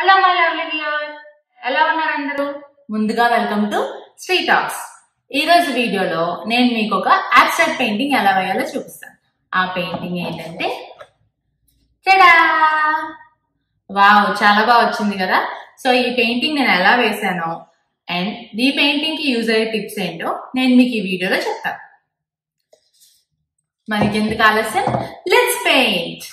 hello my lovely viewers ఎలా ఉన్నారు అందరూ ముందుగా వెల్కమ్ టు శ్రీ టాక్స్ ఈ రోజు వీడియోలో నేను మీకు ఒక అబ్స్ట్రాక్ట్ పెయింటింగ్ ఎలా వేయాలో చూపిస్తాను ఆ పెయింటింగ్ ఏంటంటే చడా వావ్ చాలా బాగా వచ్చింది కదా సో ఈ పెయింటింగ్ నేను ఎలా వేసానో అండ్ ఈ పెయింటింగ్ కి యూజ్ అయ్యే టిప్స్ ఏంటో నేను మీకు ఈ వీడియోలో చెప్తాను మనకి ఎందుకు ఆలస్యం లెట్స్ పెయింట్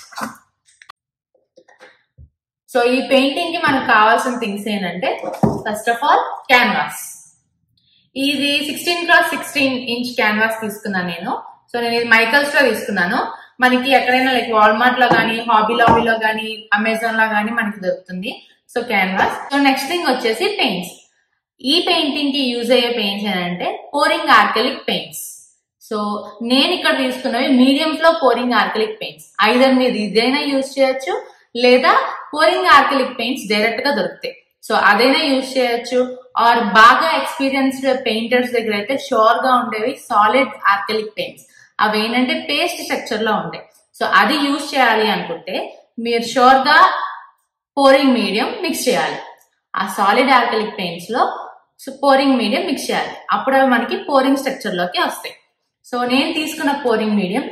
సో ఈ పెయింటింగ్ కి మనకు కావాల్సిన థింగ్స్ ఏంటంటే ఫస్ట్ ఆఫ్ ఆల్ క్యాన్వాస్ ఇది sixteen cross sixteen inch canvas తీసుకున్నాను నేను సో నేను ఇది మైకల్స్ లో తీసుకున్నాను మనకి ఎక్కడైనా లైక్ వాల్మార్ట్ లో కానీ హాబీ లాబీలో కానీ అమెజాన్ లో కానీ మనకి దొరుకుతుంది so canvas so next thing వచ్చేసి పెయింట్స్ ఈ పెయింటింగ్ కి యూజ్ అయ్యే పెయింట్స్ ఏంటంటే పోరింగ్ ఆర్కలిక్ పెయింట్స్ సో నేను ఇక్కడ తీసుకున్నవి medium flow pouring acrylic paints either మీరు ఇదైనా యూజ్ చేయొచ్చు లేదా పోరింగ్ ఆర్కలిక్ పెయింట్స్ డైరెక్ట్ గా దొరుకుతాయి సో అదైనా యూజ్ చేయొచ్చు ఆర్ బాగా ఎక్స్పీరియన్స్డ్ పెయింటర్స్ దగ్గర అయితే షోర్ గా ఉండేవి సాలిడ్ ఆర్కలిక్ పెయింట్స్ అవి ఏంటంటే పేస్ట్ స్ట్రక్చర్ లో ఉంటాయి సో అది యూజ్ చేయాలి అనుకుంటే మీరు షోర్ గా పోరింగ్ మీడియం మిక్స్ చేయాలి ఆ సాలిడ్ ఆర్కలిక్ పెయింట్స్ లో పోరింగ్ మీడియం మిక్స్ చేయాలి అప్పుడు అవి మనకి పోరింగ్ స్ట్రక్చర్ లోకి వస్తాయి సో నేను తీసుకున్న పోరింగ్ మీడియం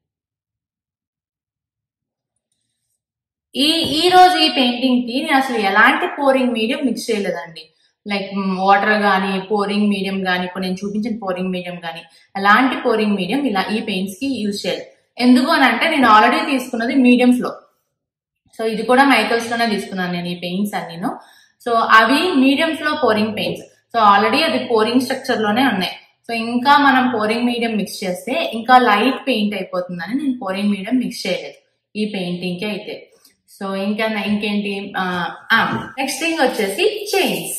ఈ ఈ రోజు ఈ పెయింటింగ్ కి నేను అసలు ఎలాంటి పోరింగ్ మీడియం మిక్స్ చేయలేదండి లైక్ వాటర్ కానీ పోరింగ్ మీడియం కానీ ఇప్పుడు నేను చూపించిన పోరింగ్ మీడియం కానీ ఎలాంటి పోరింగ్ మీడియం ఇలా ఈ పెయింట్స్ కి యూజ్ చేయలేదు ఎందుకు అని అంటే నేను ఆల్రెడీ తీసుకున్నది మీడియం ఫ్లో సో ఇది కూడా మైకల్స్ లోనే తీసుకున్నాను నేను ఈ పెయింట్స్ అన్నీను సో అవి medium flow pouring paints so already అది పోరింగ్ స్ట్రక్చర్ లోనే ఉన్నాయి సో ఇంకా మనం పోరింగ్ మీడియం మిక్స్ చేస్తే ఇంకా లైట్ పెయింట్ అయిపోతుందని నేను పోరింగ్ మీడియం మిక్స్ చేయలేదు ఈ పెయింటింగ్ కి అయితే సో ఇంకా ఇంకేంటి నెక్స్ట్ థింగ్ వచ్చేసి చైన్స్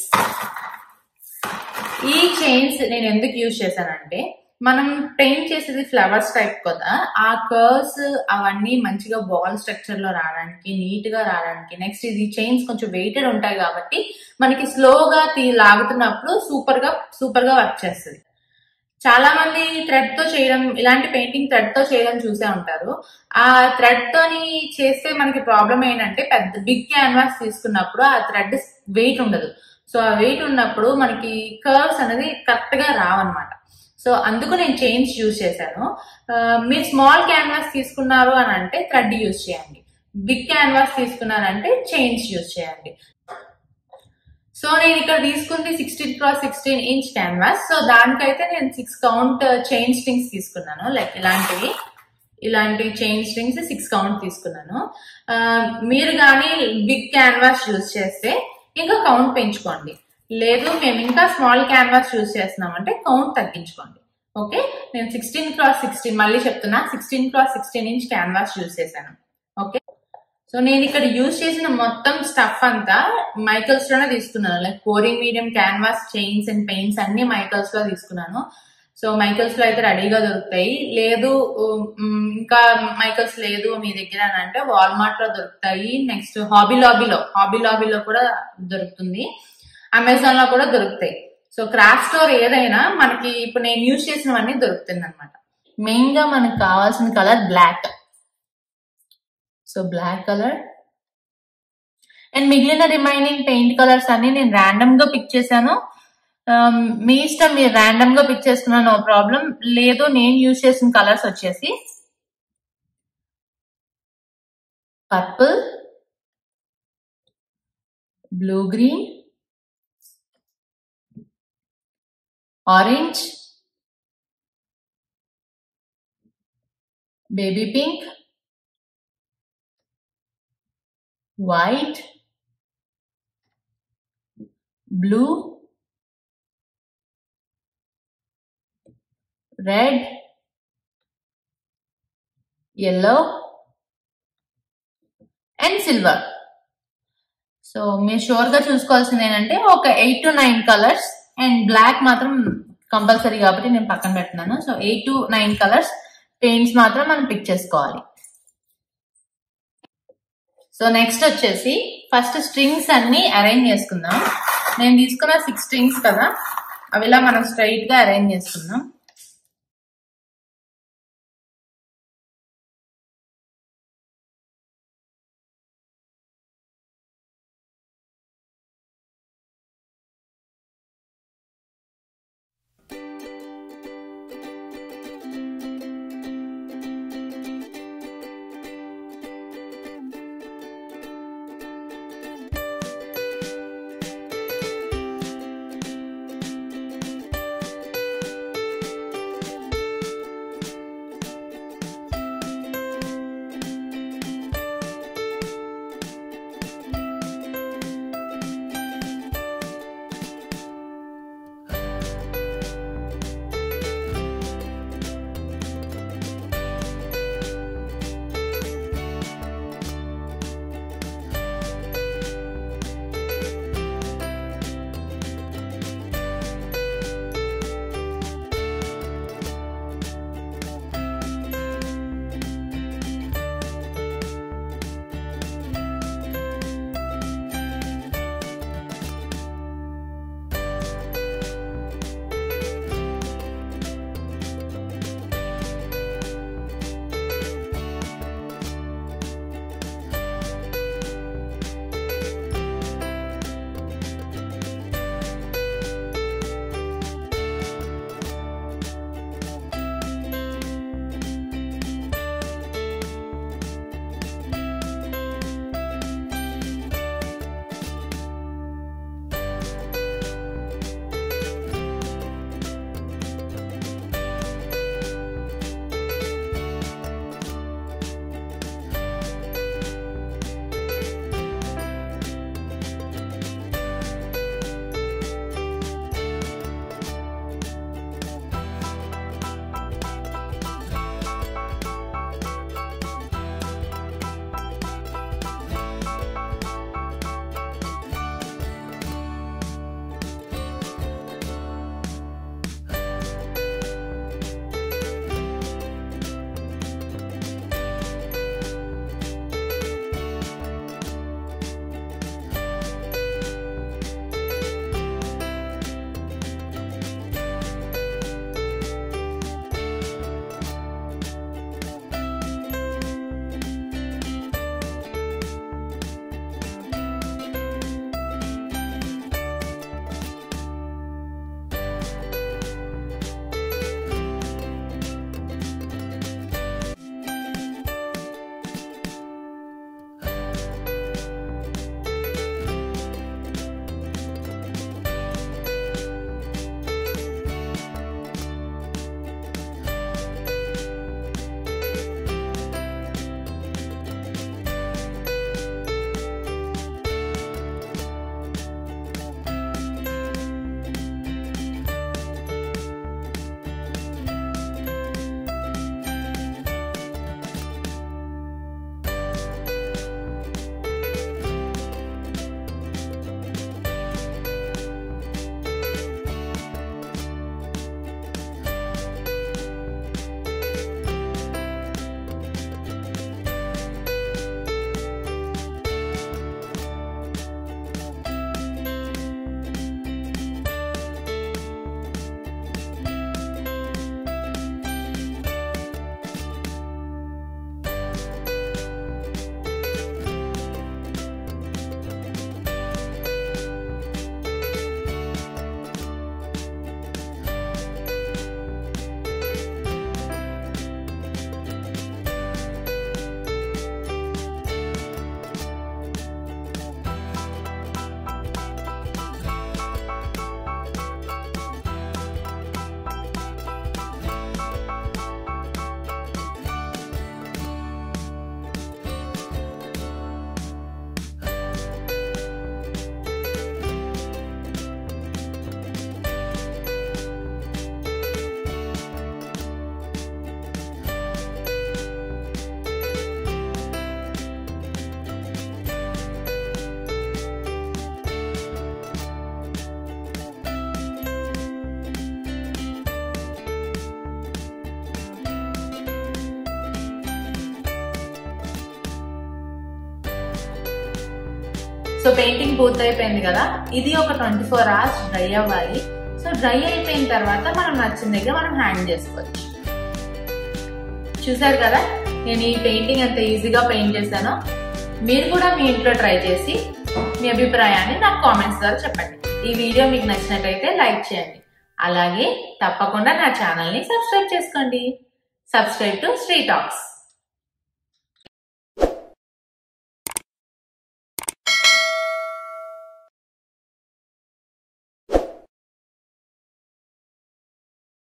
ఈ చైన్స్ నేను ఎందుకు యూజ్ చేశానంటే మనం పెయింట్ చేసేది ఫ్లవర్స్ టైప్ కదా ఆ కర్వ్స్ అవన్నీ మంచిగా బాల్ స్ట్రక్చర్ లో రావడానికి నీట్ గా రావడానికి నెక్స్ట్ ఇది చైన్స్ కొంచెం వెయిటెడ్ ఉంటాయి కాబట్టి మనకి స్లోగా తీ లాగుతున్నప్పుడు సూపర్ గా సూపర్ గా వర్క్ చేస్తుంది చాలా మంది థ్రెడ్ తో చేయడం ఇలాంటి పెయింటింగ్ థ్రెడ్ తో చేయడం చూసే ఉంటారు ఆ థ్రెడ్ తోని చేస్తే మనకి ప్రాబ్లం ఏంటంటే పెద్ద బిగ్ క్యాన్వాస్ తీసుకున్నప్పుడు ఆ థ్రెడ్ వెయిట్ ఉండదు సో ఆ వెయిట్ ఉన్నప్పుడు మనకి కర్వ్స్ అనేది కరెక్ట్ గా రావన్నమాట సో అందుకు నేను చైన్స్ యూజ్ చేశాను మీరు స్మాల్ క్యాన్వాస్ తీసుకున్నారు అని అంటే థ్రెడ్ యూజ్ చేయండి బిగ్ క్యాన్వాస్ తీసుకున్నారంటే చైన్స్ యూజ్ చేయండి సో నేను ఇక్కడ తీసుకుంది sixteen cross sixteen inch canvas so దానికైతే నేను సిక్స్ కౌంట్ చైన్ స్ట్రింగ్స్ తీసుకున్నాను లైక్ ఇలాంటివి ఇలాంటి చైన్ స్ట్రింగ్స్ సిక్స్ కౌంట్ తీసుకున్నాను మీరు కానీ బిగ్ క్యాన్వాస్ యూజ్ చేస్తే ఇంకా కౌంట్ పెంచుకోండి లేదు మేము ఇంకా స్మాల్ క్యాన్వాస్ యూజ్ చేస్తున్నామంటే కౌంట్ తగ్గించుకోండి ఓకే నేను సిక్స్టీన్ క్రాస్ సిక్స్టీన్ మళ్ళీ చెప్తున్నా sixteen cross sixteen inch canvas use చేశాను ఓకే సో నేను ఇక్కడ యూజ్ చేసిన మొత్తం స్టఫ్ అంతా మైకల్స్ లోనే తీసుకున్నాను like pouring medium canvas chains and paints అన్ని మైకల్స్ లో తీసుకున్నాను సో మైకల్స్ లో అయితే రెడీగా దొరుకుతాయి లేదు ఇంకా మైకల్స్ లేదు మీ దగ్గర అని అంటే వాల్మార్ట్ లో దొరుకుతాయి నెక్స్ట్ హాబీ లాబీలో హాబీ లాబీలో కూడా దొరుకుతుంది అమెజాన్ లో కూడా దొరుకుతాయి సో క్రాఫ్ట్ స్టోర్ ఏదైనా మనకి ఇప్పుడు నేను యూజ్ చేసినవన్నీ దొరుకుతుంది అనమాట మెయిన్ గా మనకు కావాల్సిన colour black so black colour and మిగిలిన రిమైనింగ్ పెయింట్ కలర్స్ అన్ని నేను ర్యాండమ్ గా పిక్ చేశాను మీ ఇష్టం మీరు ర్యాండమ్ గా పిక్ చేసుకున్నా నో ప్రాబ్లం లేదు నేను యూజ్ చేసిన కలర్స్ వచ్చేసి purple blue green orange baby pink white, blue, red, yellow, and silver so మీరు షూర్ గా చూసుకోవాల్సింది ఏంటంటే ఒక eight to nine colours and black మాత్రం కంపల్సరీ కాబట్టి నేను పక్కన పెడుతున్నాను so eight to nine colours paints మాత్రం మనం పిక్ చేసుకోవాలి సో నెక్స్ట్ వచ్చేసి ఫస్ట్ స్ట్రింగ్స్ అన్ని అరేంజ్ చేసుకుందాం నేను తీసుకున్న సిక్స్ స్ట్రింగ్స్ కదా అవి ఇలా మనం స్ట్రైట్ గా అరేంజ్ చేసుకుందాం సో పెయింటింగ్ పూర్తయిపోయింది కదా ఇది ఒక ట్వంటీ ఫోర్ అవర్స్ డ్రై అవ్వాలి సో డ్రై అయిపోయిన తర్వాత మనం నచ్చిన దగ్గర మనం హ్యాంగ్ చేసుకోవచ్చు చూసారు కదా నేను ఈ పెయింటింగ్ ఎంత ఈజీగా పెయింట్ చేశానో మీరు కూడా మీ ఇంట్లో ట్రై చేసి మీ అభిప్రాయాన్ని నాకు కామెంట్స్ ద్వారా చెప్పండి ఈ వీడియో మీకు నచ్చినట్టయితే లైక్ చేయండి అలాగే తప్పకుండా నా ఛానల్ని సబ్స్క్రైబ్ చేసుకోండి సబ్స్క్రైబ్ టు శ్రీ టాక్స్